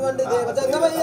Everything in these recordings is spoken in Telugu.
ఉన్నటువంటి దేవజంగమయ్య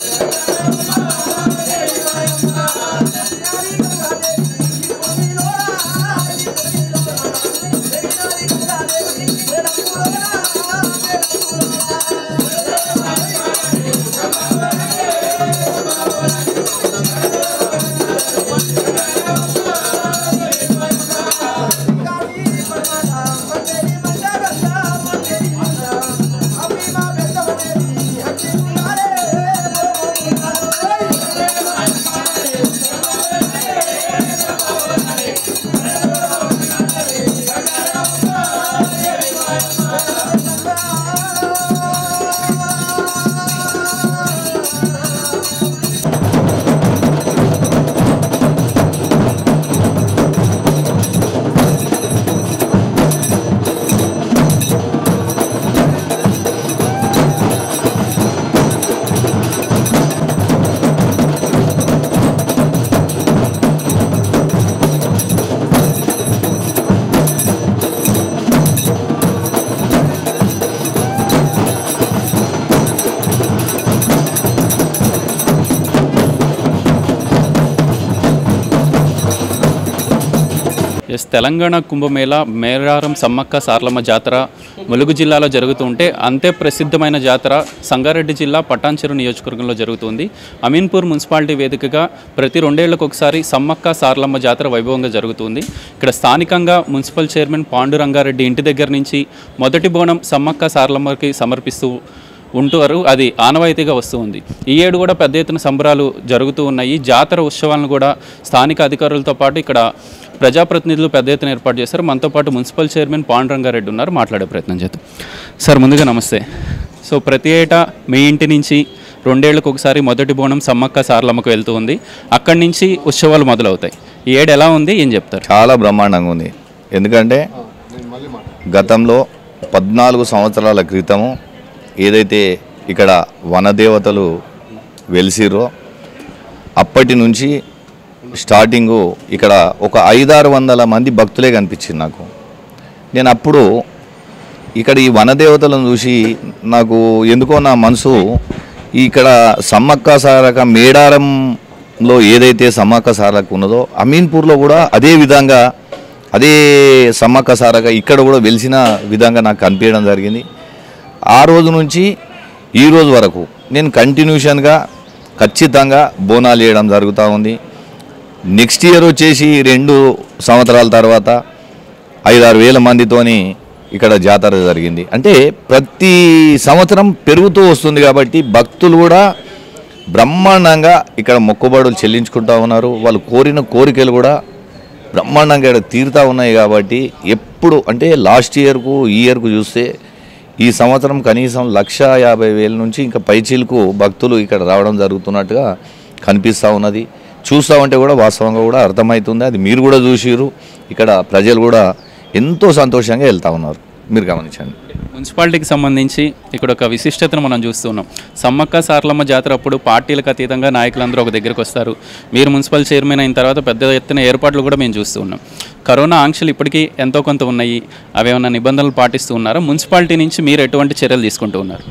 ఎస్ తెలంగాణ కుంభమేళ మేడారం సమ్మక్క సార్లమ్మ జాతర ములుగు జిల్లాలో జరుగుతుంటే అంతే ప్రసిద్ధమైన జాతర సంగారెడ్డి జిల్లా పటాన్చెరు నియోజకవర్గంలో జరుగుతుంది అమీన్పూర్ మున్సిపాలిటీ వేదికగా ప్రతి రెండేళ్లకు ఒకసారి సమ్మక్క సార్లమ్మ జాతర వైభవంగా జరుగుతుంది ఇక్కడ స్థానికంగా మున్సిపల్ చైర్మన్ పాండురంగారెడ్డి ఇంటి దగ్గర నుంచి మొదటి బోనం సమ్మక్క సార్లమ్మకి సమర్పిస్తూ ఉంటారు అది ఆనవాయితీగా వస్తూ ఉంది ఈ ఏడు కూడా పెద్ద ఎత్తున సంబరాలు జరుగుతూ ఉన్నాయి జాతర ఉత్సవాలను కూడా స్థానిక అధికారులతో పాటు ఇక్కడ ప్రజాప్రతినిధులు పెద్ద ఎత్తున ఏర్పాటు చేశారు మనతో పాటు మున్సిపల్ చైర్మన్ పాండురంగారెడ్డి ఉన్నారు మాట్లాడే ప్రయత్నం చేద్దాం సార్ ముందుగా నమస్తే సో ప్రతి ఏటా మీ ఇంటి నుంచి రెండేళ్లకు ఒకసారి మొదటి బోనం సమ్మక్క సార్లమ్మకు వెళ్తూ ఉంది అక్కడి నుంచి ఉత్సవాలు మొదలవుతాయి ఈ ఏడు ఎలా ఉంది ఏం చెప్తారు చాలా బ్రహ్మాండంగా ఉంది ఎందుకంటే గతంలో పద్నాలుగు సంవత్సరాల క్రితము ఏదైతే ఇక్కడ వనదేవతలు వెలిసిరో అప్పటి నుంచి స్టార్టింగు ఇక్కడ ఒక ఐదారు వందల మంది భక్తులే కనిపించింది నాకు నేను అప్పుడు ఇక్కడ ఈ వనదేవతలను చూసి నాకు ఎందుకో నా మనసు ఇక్కడ సమ్మక్క సారక మేడారంలో ఏదైతే సమ్మక్క సారక ఉన్నదో అమీన్పూర్లో కూడా అదే విధంగా అదే సమ్మక్క సారక ఇక్కడ కూడా వెలిసిన విధంగా నాకు కనిపించడం జరిగింది ఆ రోజు నుంచి ఈ రోజు వరకు నేను కంటిన్యూషన్గా ఖచ్చితంగా బోనాలు చేయడం జరుగుతూ ఉంది నెక్స్ట్ ఇయర్ వచ్చేసి రెండు సంవత్సరాల తర్వాత ఐదారు వేల మందితోని ఇక్కడ జాతర జరిగింది అంటే ప్రతి సంవత్సరం పెరుగుతూ వస్తుంది కాబట్టి భక్తులు కూడా బ్రహ్మాండంగా ఇక్కడ మొక్కుబడులు చెల్లించుకుంటా ఉన్నారు వాళ్ళు కోరిన కోరికలు కూడా బ్రహ్మాండంగా ఇక్కడ తీరుతూ ఉన్నాయి కాబట్టి ఎప్పుడు అంటే లాస్ట్ ఇయర్కు ఈ ఇయర్కు చూస్తే ఈ సంవత్సరం కనీసం లక్ష యాభై వేల నుంచి ఇంకా పైచీలకు భక్తులు ఇక్కడ రావడం జరుగుతున్నట్టుగా కనిపిస్తూ ఉన్నది చూస్తూ ఉంటే కూడా వాస్తవంగా కూడా అర్థమవుతుంది అది మీరు కూడా చూసిరు ఇక్కడ ప్రజలు కూడా ఎంతో సంతోషంగా వెళ్తూ ఉన్నారు మీరు గమనించండి మున్సిపాలిటీకి సంబంధించి ఇక్కడ ఒక విశిష్టతను మనం చూస్తున్నాం సమ్మక్క సార్లమ్మ జాతర అప్పుడు పార్టీలకు అతీతంగా నాయకులందరూ ఒక దగ్గరికి వస్తారు మీరు మున్సిపల్ చైర్మన్ అయిన తర్వాత పెద్ద ఎత్తున ఏర్పాట్లు కూడా మేము చూస్తూ ఉన్నాం కరోనా ఆంక్షలు ఇప్పటికీ ఎంతో కొంత ఉన్నాయి అవి ఏమైనా నిబంధనలు పాటిస్తూ ఉన్నారా మున్సిపాలిటీ నుంచి మీరు ఎటువంటి చర్యలు తీసుకుంటూ ఉన్నారు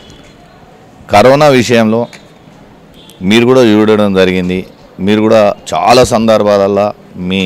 కరోనా విషయంలో మీరు కూడా చూడడం జరిగింది మీరు కూడా చాలా సందర్భాలల్లో మీ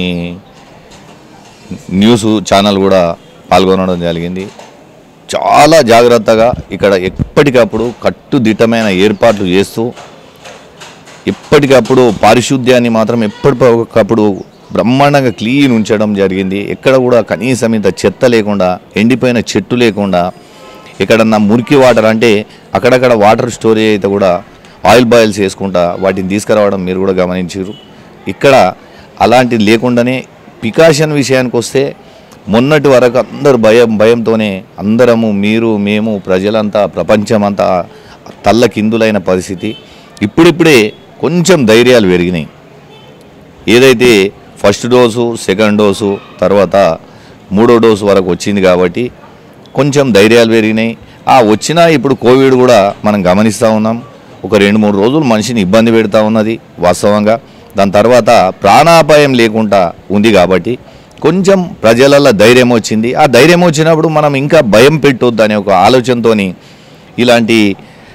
న్యూస్ ఛానల్ కూడా పాల్గొనడం జరిగింది చాలా జాగ్రత్తగా ఇక్కడ ఎప్పటికప్పుడు కట్టుదిట్టమైన ఏర్పాట్లు చేస్తూ ఎప్పటికప్పుడు పారిశుద్ధ్యాన్ని మాత్రం ఎప్పటికప్పుడు బ్రహ్మాండంగా క్లీన్ ఉంచడం జరిగింది ఎక్కడ కూడా కనీసం ఇంత చెత్త లేకుండా ఎండిపోయిన చెట్టు లేకుండా ఎక్కడన్నా మురికి వాటర్ అంటే అక్కడక్కడ వాటర్ స్టోరేజ్ అయితే కూడా ఆయిల్ బాయిల్స్ వేసుకుంటా వాటిని తీసుకురావడం మీరు కూడా గమనించారు ఇక్కడ అలాంటిది లేకుండానే పికాషన్ విషయానికి వస్తే మొన్నటి వరకు అందరు భయం భయంతోనే అందరము మీరు మేము ప్రజలంతా ప్రపంచమంతా తల్లకిందులైన పరిస్థితి ఇప్పుడిప్పుడే కొంచెం ధైర్యాలు పెరిగినాయి ఏదైతే ఫస్ట్ డోసు సెకండ్ డోసు తర్వాత మూడో డోసు వరకు వచ్చింది కాబట్టి కొంచెం ధైర్యాలు పెరిగినాయి ఆ వచ్చినా ఇప్పుడు కోవిడ్ కూడా మనం గమనిస్తూ ఉన్నాం ఒక రెండు మూడు రోజులు మనిషిని ఇబ్బంది పెడతా ఉన్నది వాస్తవంగా దాని తర్వాత ప్రాణాపాయం లేకుండా ఉంది కాబట్టి కొంచెం ప్రజలలో ధైర్యం వచ్చింది ఆ ధైర్యం వచ్చినప్పుడు మనం ఇంకా భయం పెట్టొద్దు అనే ఒక ఆలోచనతోని ఇలాంటి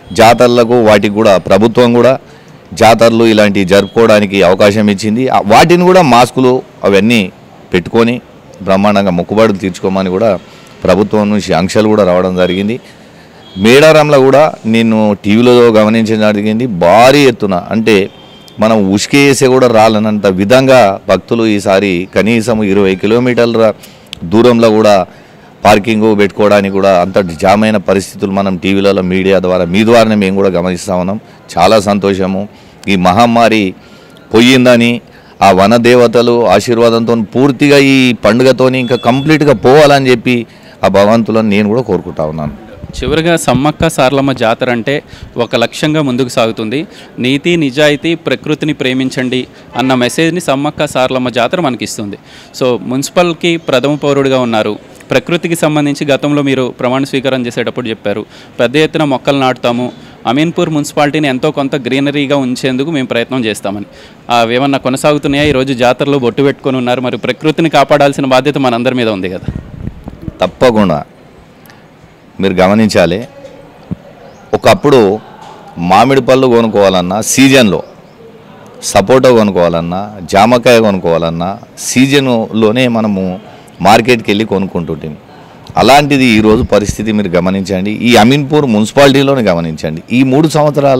జాతరలకు వాటికి కూడా ప్రభుత్వం కూడా జాతరలు ఇలాంటివి జరుపుకోవడానికి అవకాశం ఇచ్చింది ఆ- వాటిని కూడా మాస్కులు అవన్నీ పెట్టుకొని బ్రహ్మాండంగా మొక్కుబడులు తీర్చుకోమని కూడా ప్రభుత్వం నుంచి ఆంక్షలు కూడా రావడం జరిగింది మేడారంలో కూడా నేను టీవీలో గమనించడం జరిగింది భారీ ఎత్తున అంటే మనం ఉసుకే వేసే కూడా రాలనంత విధంగా భక్తులు ఈసారి కనీసం ఇరవై కిలోమీటర్ల దూరంలో కూడా పార్కింగ్ పెట్టుకోవడానికి కూడా అంత జామ్ అయిన పరిస్థితులు మనం టీవీలలో మీడియా ద్వారా మీ ద్వారానే మేము కూడా గమనిస్తూ ఉన్నాం చాలా సంతోషము ఈ మహమ్మారి పోయిందని ఆ వనదేవతలు ఆశీర్వాదంతో పూర్తిగా ఈ పండుగతోని ఇంకా కంప్లీట్గా పోవాలని చెప్పి ఆ భగవంతులను నేను కూడా కోరుకుంటా ఉన్నాను చివరిగా సమ్మక్క సారలమ్మ జాతర అంటే ఒక లక్ష్యంగా ముందుకు సాగుతుంది నీతి నిజాయితీ ప్రకృతిని ప్రేమించండి అన్న మెసేజ్ని సమ్మక్క సారలమ్మ జాతర మనకిస్తుంది సో మున్సిపల్కి ప్రథమ పౌరుడిగా ఉన్నారు ప్రకృతికి సంబంధించి గతంలో మీరు ప్రమాణ స్వీకారం చేసేటప్పుడు చెప్పారు పెద్ద ఎత్తున మొక్కలు నాటుతాము అమీన్పూర్ మున్సిపాలిటీని ఎంతో కొంత గ్రీనరీగా ఉంచేందుకు మేము ప్రయత్నం చేస్తామని అవి ఏమన్నా కొనసాగుతున్నాయా ఈరోజు జాతరలో బొట్టు పెట్టుకొని ఉన్నారు మరి ప్రకృతిని కాపాడాల్సిన బాధ్యత మనందరి మీద ఉంది కదా తప్పకుండా మీరు గమనించాలి ఒకప్పుడు మామిడి పళ్ళు కొనుక్కోవాలన్నా సీజన్లో సపోటా కొనుక్కోవాలన్నా జామకాయ కొనుక్కోవాలన్నా సీజన్లోనే మనము మార్కెట్కి వెళ్ళి కొనుక్కుంటుంటాం అలాంటిది ఈరోజు పరిస్థితి మీరు గమనించండి ఈ అమీన్పూర్ మున్సిపాలిటీలోనే గమనించండి ఈ మూడు సంవత్సరాల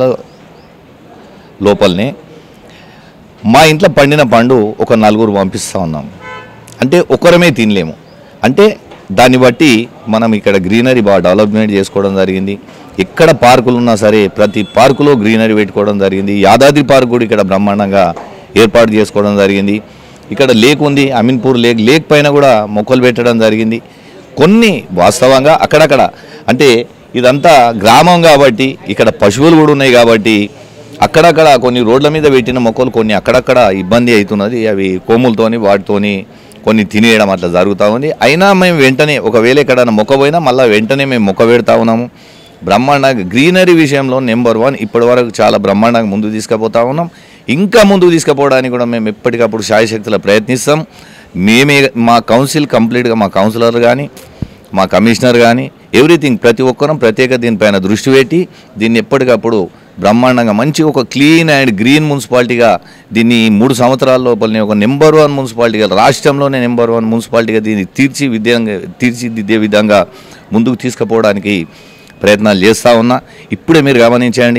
లోపలనే మా ఇంట్లో పండిన పండు ఒక నలుగురు పంపిస్తూ ఉన్నాం అంటే ఒకరమే తినలేము అంటే దాన్ని బట్టి మనం ఇక్కడ గ్రీనరీ బాగా డెవలప్మెంట్ చేసుకోవడం జరిగింది ఎక్కడ పార్కులు ఉన్నా సరే ప్రతి పార్కులో గ్రీనరీ పెట్టుకోవడం జరిగింది యాదాద్రి పార్క్ కూడా ఇక్కడ బ్రహ్మాండంగా ఏర్పాటు చేసుకోవడం జరిగింది ఇక్కడ లేక్ ఉంది అమీన్పూర్ లేక్ లేక్ పైన కూడా మొక్కలు పెట్టడం జరిగింది కొన్ని వాస్తవంగా అక్కడక్కడ అంటే ఇదంతా గ్రామం కాబట్టి ఇక్కడ పశువులు కూడా ఉన్నాయి కాబట్టి అక్కడక్కడ కొన్ని రోడ్ల మీద పెట్టిన మొక్కలు కొన్ని అక్కడక్కడ ఇబ్బంది అవుతున్నది అవి కోములతోని వాటితోని కొన్ని తినేయడం అట్లా జరుగుతూ ఉంది అయినా మేము వెంటనే ఒకవేళ ఎక్కడైనా మొక్క పోయినా మళ్ళీ వెంటనే మేము మొక్క పెడతా ఉన్నాము బ్రహ్మాండంగా గ్రీనరీ విషయంలో నెంబర్ వన్ ఇప్పటి వరకు చాలా బ్రహ్మాండంగా ముందుకు తీసుకుపోతా ఉన్నాం ఇంకా ముందుకు తీసుకుపోవడానికి కూడా మేము ఎప్పటికప్పుడు శాయశక్తుల ప్రయత్నిస్తాం మేమే మా కౌన్సిల్ కంప్లీట్గా మా కౌన్సిలర్ కానీ మా కమిషనర్ కానీ ఎవ్రీథింగ్ ప్రతి ఒక్కరం ప్రత్యేక దీనిపైన దృష్టి పెట్టి దీన్ని ఎప్పటికప్పుడు బ్రహ్మాండంగా మంచి ఒక క్లీన్ అండ్ గ్రీన్ మున్సిపాలిటీగా దీన్ని ఈ మూడు సంవత్సరాల లోపలనే ఒక నెంబర్ వన్ మున్సిపాలిటీగా రాష్ట్రంలోనే నెంబర్ వన్ మున్సిపాలిటీగా దీన్ని తీర్చి విధంగా తీర్చిదిద్దే విధంగా ముందుకు తీసుకుపోవడానికి ప్రయత్నాలు చేస్తూ ఉన్నా ఇప్పుడే మీరు గమనించండి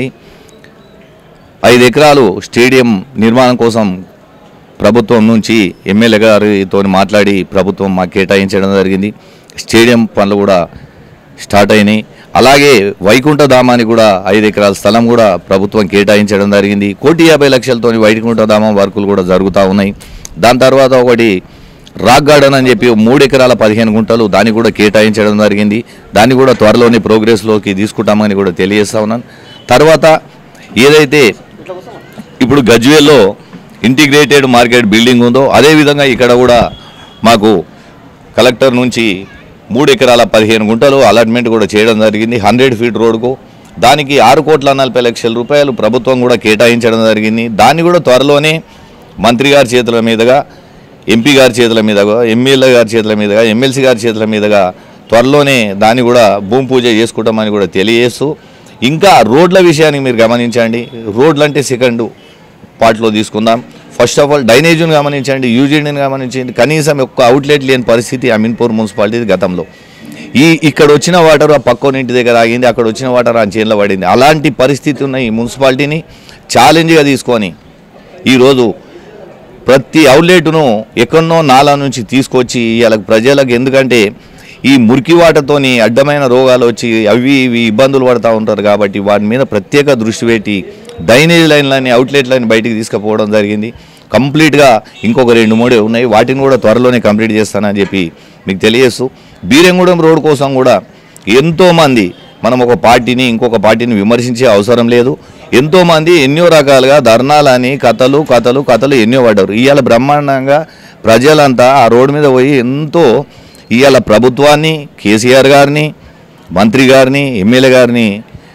ఐదు ఎకరాలు స్టేడియం నిర్మాణం కోసం ప్రభుత్వం నుంచి ఎమ్మెల్యే గారితో మాట్లాడి ప్రభుత్వం మాకు కేటాయించడం జరిగింది స్టేడియం పనులు కూడా స్టార్ట్ అయినాయి అలాగే వైకుంఠ ధామానికి కూడా ఐదు ఎకరాల స్థలం కూడా ప్రభుత్వం కేటాయించడం జరిగింది కోటి యాభై లక్షలతో వైకుంఠ ధామం వర్కులు కూడా జరుగుతూ ఉన్నాయి దాని తర్వాత ఒకటి రాక్ గార్డెన్ అని చెప్పి మూడు ఎకరాల పదిహేను గుంటలు దాన్ని కూడా కేటాయించడం జరిగింది దాన్ని కూడా త్వరలోనే ప్రోగ్రెస్లోకి తీసుకుంటామని కూడా తెలియజేస్తా ఉన్నాను తర్వాత ఏదైతే ఇప్పుడు గజ్వేల్లో ఇంటిగ్రేటెడ్ మార్కెట్ బిల్డింగ్ ఉందో అదేవిధంగా ఇక్కడ కూడా మాకు కలెక్టర్ నుంచి మూడు ఎకరాల పదిహేను గుంటలు అలాట్మెంట్ కూడా చేయడం జరిగింది హండ్రెడ్ ఫీట్ రోడ్కు దానికి ఆరు కోట్ల నలభై లక్షల రూపాయలు ప్రభుత్వం కూడా కేటాయించడం జరిగింది దాన్ని కూడా త్వరలోనే మంత్రి గారి చేతుల మీదుగా ఎంపీ గారి చేతుల మీదుగా ఎమ్మెల్యే గారి చేతుల మీదుగా ఎమ్మెల్సీ గారి చేతుల మీదుగా త్వరలోనే దాన్ని కూడా భూమి పూజ చేసుకుంటామని కూడా తెలియజేస్తూ ఇంకా రోడ్ల విషయానికి మీరు గమనించండి రోడ్లు అంటే సెకండ్ పార్ట్లో తీసుకుందాం ఫస్ట్ ఆఫ్ ఆల్ డ్రైనేజీని గమనించండి యూజీడీని గమనించండి కనీసం ఒక్క అవుట్లెట్ లేని పరిస్థితి అమీన్పూర్ మున్సిపాలిటీ గతంలో ఈ ఇక్కడ వచ్చిన వాటర్ ఆ పక్కన ఇంటి దగ్గర ఆగింది అక్కడ వచ్చిన వాటర్ ఆ చేనులో పడింది అలాంటి పరిస్థితి ఉన్న ఈ మున్సిపాలిటీని ఛాలెంజ్గా తీసుకొని ఈరోజు ప్రతి అవుట్లెట్ను ఎక్కడనో నాలా నుంచి తీసుకొచ్చి ఇవాళ ప్రజలకు ఎందుకంటే ఈ మురికి వాటతోని అడ్డమైన రోగాలు వచ్చి అవి ఇవి ఇబ్బందులు పడుతూ ఉంటారు కాబట్టి వాటి మీద ప్రత్యేక దృష్టి పెట్టి డ్రైనేజ్ లైన్లని అవుట్లెట్లని బయటికి తీసుకుపోవడం జరిగింది కంప్లీట్గా ఇంకొక రెండు మూడే ఉన్నాయి వాటిని కూడా త్వరలోనే కంప్లీట్ చేస్తానని చెప్పి మీకు తెలియజేస్తూ బీరంగూడెం రోడ్ కోసం కూడా ఎంతోమంది మనం ఒక పార్టీని ఇంకొక పార్టీని విమర్శించే అవసరం లేదు ఎంతోమంది ఎన్నో రకాలుగా ధర్నాలని కథలు కథలు కథలు ఎన్నో పడ్డారు ఇవాళ బ్రహ్మాండంగా ప్రజలంతా ఆ రోడ్డు మీద పోయి ఎంతో ఇవాళ ప్రభుత్వాన్ని కేసీఆర్ గారిని మంత్రి గారిని ఎమ్మెల్యే గారిని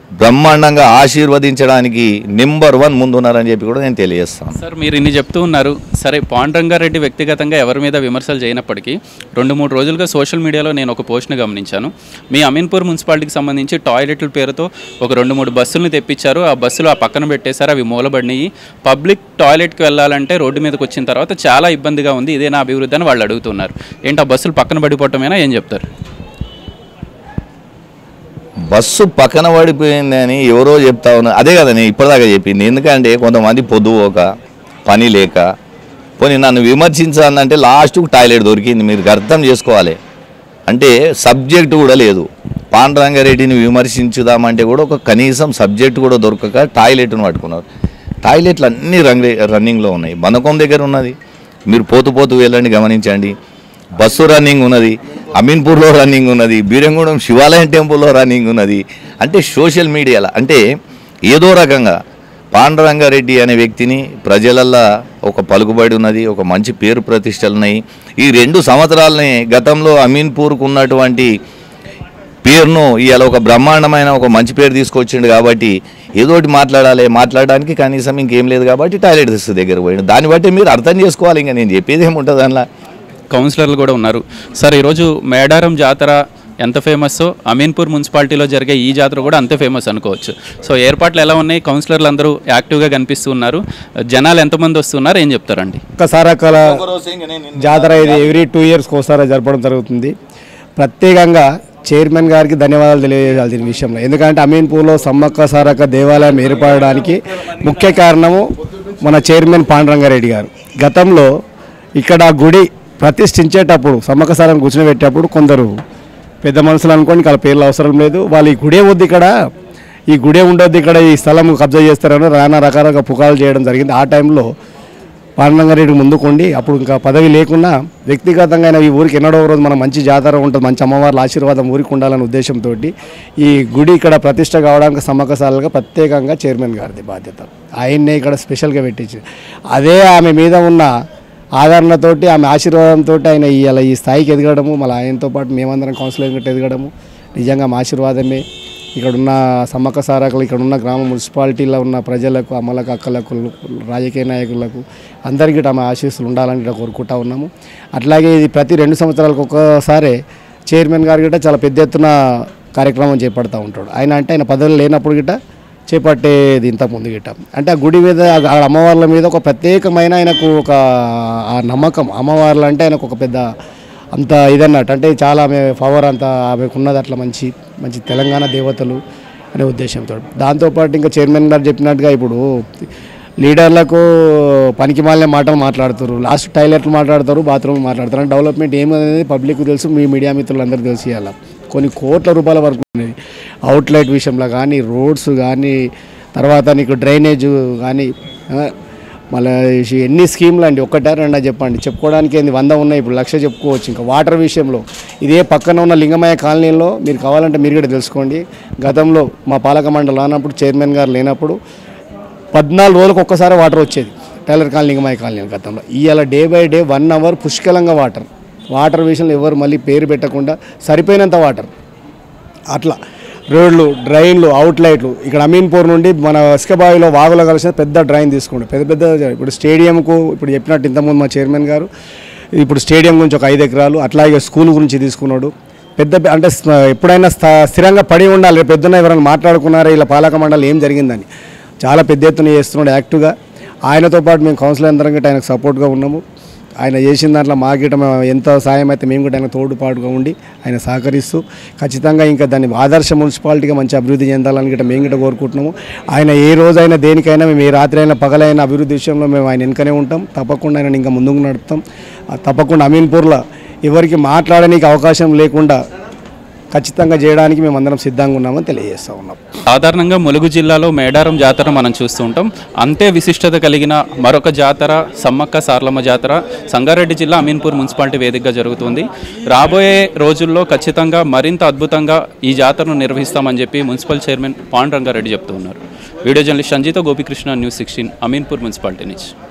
బ్రహ్మాండంగా ఆశీర్వదించడానికి నెంబర్ వన్ ముందున్నారని చెప్పి కూడా నేను తెలియజేస్తాను సార్ మీరు ఇన్ని చెప్తూ ఉన్నారు సరే పాండురంగారెడ్డి వ్యక్తిగతంగా ఎవరి మీద విమర్శలు చేయనప్పటికీ రెండు మూడు రోజులుగా సోషల్ మీడియాలో నేను ఒక పోస్ట్ని గమనించాను మీ అమీన్పూర్ మున్సిపాలిటీకి సంబంధించి టాయిలెట్ల పేరుతో ఒక రెండు మూడు బస్సులను తెప్పించారు ఆ బస్సులు ఆ పక్కన పెట్టేశారు అవి మూలబడినాయి పబ్లిక్ టాయిలెట్కి వెళ్ళాలంటే రోడ్డు మీదకి వచ్చిన తర్వాత చాలా ఇబ్బందిగా ఉంది ఇదే నా అభివృద్ధి అని వాళ్ళు అడుగుతున్నారు ఏంటి ఆ బస్సులు పక్కన పడిపోవటమేనా ఏం చెప్తారు బస్సు పక్కన పడిపోయింది అని ఎవరో చెప్తా ఉన్నారు అదే కదా నేను ఇప్పటిదాకా చెప్పింది ఎందుకంటే కొంతమంది పొద్దుపోక పని లేక పోనీ నన్ను విమర్శించాలంటే లాస్ట్కు టాయిలెట్ దొరికింది మీరు అర్థం చేసుకోవాలి అంటే సబ్జెక్ట్ కూడా లేదు పాండురంగారెడ్డిని విమర్శించుదామంటే కూడా ఒక కనీసం సబ్జెక్ట్ కూడా దొరకక టాయిలెట్ను పట్టుకున్నారు టాయిలెట్లు అన్నీ రంగ్ రన్నింగ్లో ఉన్నాయి బంధకం దగ్గర ఉన్నది మీరు పోతూ పోతూ వెళ్ళండి గమనించండి బస్సు రన్నింగ్ ఉన్నది అమీన్పూర్లో రన్నింగ్ ఉన్నది బీరంగూడెం శివాలయం టెంపుల్లో రన్నింగ్ ఉన్నది అంటే సోషల్ మీడియాలో అంటే ఏదో రకంగా పాండురంగారెడ్డి అనే వ్యక్తిని ప్రజలల్లా ఒక పలుకుబడి ఉన్నది ఒక మంచి పేరు ప్రతిష్టలు ఉన్నాయి ఈ రెండు సంవత్సరాలని గతంలో అమీన్పూర్కు ఉన్నటువంటి పేరును ఇవాళ ఒక బ్రహ్మాండమైన ఒక మంచి పేరు తీసుకొచ్చిండు కాబట్టి ఏదో ఒకటి మాట్లాడాలి మాట్లాడడానికి కనీసం ఇంకేం లేదు కాబట్టి టాయిలెట్ తెస్తే దగ్గర పోయిండు దాన్ని బట్టి మీరు అర్థం చేసుకోవాలి ఇంకా నేను చెప్పేది ఏముంటుంది అందులో కౌన్సిలర్లు కూడా ఉన్నారు సార్ ఈరోజు మేడారం జాతర ఎంత ఫేమస్ అమీన్పూర్ మున్సిపాలిటీలో జరిగే ఈ జాతర కూడా అంతే ఫేమస్ అనుకోవచ్చు సో ఏర్పాట్లు ఎలా ఉన్నాయి కౌన్సిలర్లు అందరూ యాక్టివ్గా కనిపిస్తున్నారు జనాలు ఎంతమంది వస్తున్నారు ఏం చెప్తారండి ఒక్కసారి అక్కడ జాతర ఇది ఎవ్రీ టూ ఇయర్స్కి ఒకసారి జరపడం జరుగుతుంది ప్రత్యేకంగా చైర్మన్ గారికి ధన్యవాదాలు తెలియజేయాలి దీని విషయంలో ఎందుకంటే అమీన్పూర్లో సమ్మక్క సారక్క దేవాలయం ఏర్పడడానికి ముఖ్య కారణము మన చైర్మన్ పాండురంగారెడ్డి గారు గతంలో ఇక్కడ ఆ గుడి ప్రతిష్ఠించేటప్పుడు సమ్మక్క సారని కూర్చోబెట్టేటప్పుడు కొందరు పెద్ద మనుషులు అనుకోని వాళ్ళ పేర్లు అవసరం లేదు వాళ్ళు ఈ గుడే వద్దు ఇక్కడ ఈ గుడే ఉండొద్దు ఇక్కడ ఈ స్థలం కబ్జా చేస్తారని రానా రకాలుగా పుకాలు చేయడం జరిగింది ఆ టైంలో పాండురంగారెడ్డి ముందుకుండి అప్పుడు ఇంకా పదవి లేకున్నా వ్యక్తిగతంగా ఆయన ఈ ఊరికి ఎన్నడో ఒక రోజు మన మంచి జాతర ఉంటుంది మంచి అమ్మవార్ల ఆశీర్వాదం ఊరికి ఉండాలనే ఉద్దేశంతో ఈ గుడి ఇక్కడ ప్రతిష్ట కావడానికి సమ్మకసాలుగా ప్రత్యేకంగా చైర్మన్ గారిది బాధ్యత ఆయన్నే ఇక్కడ స్పెషల్గా పెట్టించి అదే ఆమె మీద ఉన్న ఆదరణతోటి ఆమె ఆశీర్వాదంతో ఆయన ఇలా ఈ స్థాయికి ఎదగడము మళ్ళీ ఆయనతో పాటు మేమందరం కౌన్సిలర్ గట్ట ఎదగడము నిజంగా మా ఆశీర్వాదమే ఇక్కడ ఉన్న సమ్మక్క సారకులు ఇక్కడ ఉన్న గ్రామ మున్సిపాలిటీలో ఉన్న ప్రజలకు అమ్మలకు అక్కలకు రాజకీయ నాయకులకు అందరికీ తమ ఆశీస్సులు ఉండాలని ఇక్కడ కోరుకుంటా ఉన్నాము అట్లాగే ఇది ప్రతి రెండు సంవత్సరాలకు ఒక్కసారి చైర్మన్ గారు గిట్ట చాలా పెద్ద ఎత్తున కార్యక్రమం చేపడతా ఉంటాడు ఆయన అంటే ఆయన పదవులు లేనప్పుడు గిట్ట చేపట్టేది ఇంతకుముందు గిట్ట అంటే ఆ గుడి మీద ఆ అమ్మవార్ల మీద ఒక ప్రత్యేకమైన ఆయనకు ఒక ఆ నమ్మకం అమ్మవార్లు అంటే ఆయనకు ఒక పెద్ద అంత ఇదన్నట్టు అంటే చాలా ఆమె పవర్ అంత ఆమెకు ఉన్నది అట్లా మంచి మంచి తెలంగాణ దేవతలు అనే ఉద్దేశంతో దాంతోపాటు ఇంకా చైర్మన్ గారు చెప్పినట్టుగా ఇప్పుడు లీడర్లకు పనికి మాలిన మాటలు మాట్లాడుతారు లాస్ట్ టాయిలెట్లు మాట్లాడతారు బాత్రూమ్ మాట్లాడతారు అంటే డెవలప్మెంట్ ఏమనేది పబ్లిక్ తెలుసు మీ మీడియా మిత్రులందరికీ తెలిసి ఇవ్వాలి కొన్ని కోట్ల రూపాయల వరకు ఉన్నది అవుట్లెట్ విషయంలో కానీ రోడ్స్ కానీ తర్వాత నీకు డ్రైనేజ్ కానీ ఆ, మళ్ళీ ఎన్ని స్కీమ్లు అండి ఒక్కటా రెండా చెప్పండి చెప్పుకోవడానికి ఏంది వంద ఉన్నాయి ఇప్పుడు లక్ష చెప్పుకోవచ్చు ఇంకా వాటర్ విషయంలో ఇదే పక్కన ఉన్న లింగమయ్య కాలనీలో మీరు కావాలంటే మీరు కూడా తెలుసుకోండి గతంలో మా పాలక మండలి అన్నప్పుడు చైర్మన్ గారు లేనప్పుడు పద్నాలుగు రోజులకు ఒక్కసారి వాటర్ వచ్చేది టైలర్ కాలనీ లింగమయ్య కాలనీ గతంలో ఇవాళ day by day one hour పుష్కలంగా వాటర్ వాటర్ విషయంలో ఎవరు మళ్ళీ పేరు పెట్టకుండా సరిపోయినంత వాటర్ అట్లా రోడ్లు డ్రైన్లు అవుట్లైట్లు ఇక్కడ అమీన్పూర్ నుండి మన ఇసుకబావిలో వాగులో కలిసిన పెద్ద డ్రైన్ తీసుకోండి పెద్ద పెద్ద ఇప్పుడు స్టేడియంకు ఇప్పుడు చెప్పినట్టు ఇంతకుముందు మా చైర్మన్ గారు ఇప్పుడు స్టేడియం గురించి ఒక ఐదు ఎకరాలు అట్లాగే స్కూల్ గురించి తీసుకున్నాడు పెద్ద పె- అంటే స్థ- ఎప్పుడైనా స్థ- స్థిరంగా పడి ఉండాలి రేపు పొద్దున్న ఎవరైనా మాట్లాడుకున్నారా ఇలా పాలక మండలి ఏం జరిగిందని చాలా పెద్ద ఎత్తున చేస్తున్నాడు యాక్టివ్గా ఆయనతో పాటు మేము కౌన్సిలర్ అందరం గిట్ట ఆయనకు సపోర్ట్గా ఉన్నాము ఆయన చేసిన దాంట్లో మా గిట్ట మేము ఎంత సాయం అయితే మేము కూడా ఆయన తోడుపాటుగా ఉండి ఆయన సహకరిస్తూ ఖచ్చితంగా ఇంకా దాన్ని ఆదర్శ మున్సిపాలిటీగా మంచి అభివృద్ధి చెందాలని గిట్ట మేము గిట్ట కోరుకుంటున్నాము ఆయన ఏ రోజైనా దేనికైనా మేము ఏ రాత్రి అయినా పగలైనా అభివృద్ధి విషయంలో మేము ఆయన వెనుకనే ఉంటాం తప్పకుండా ఆయన ఇంకా ముందుకు నడుపుతాం ఆ తప్పకుండా అమీన్పూర్లో ఎవరికి మాట్లాడడానికి అవకాశం లేకుండా ఖచ్చితంగా చేయడానికి మేము అందరం సిద్ధంగా ఉన్నామని తెలియజేస్తూ ఉన్నాం సాధారణంగా ములుగు జిల్లాలో మేడారం జాతర మనం చూస్తూ ఉంటాం అంతే విశిష్టత కలిగిన మరొక జాతర సమ్మక్క సార్లమ్మ జాతర సంగారెడ్డి జిల్లా అమీన్పూర్ మున్సిపాలిటీ వేదికగా జరుగుతుంది రాబోయే రోజుల్లో ఖచ్చితంగా మరింత అద్భుతంగా ఈ జాతరను నిర్వహిస్తామని చెప్పి మున్సిపల్ చైర్మన్ పాండురంగారెడ్డి చెప్తూ ఉన్నారు video journalist Sanjeetha Gopikrishna news sixteen Ameenpur municipality నుంచి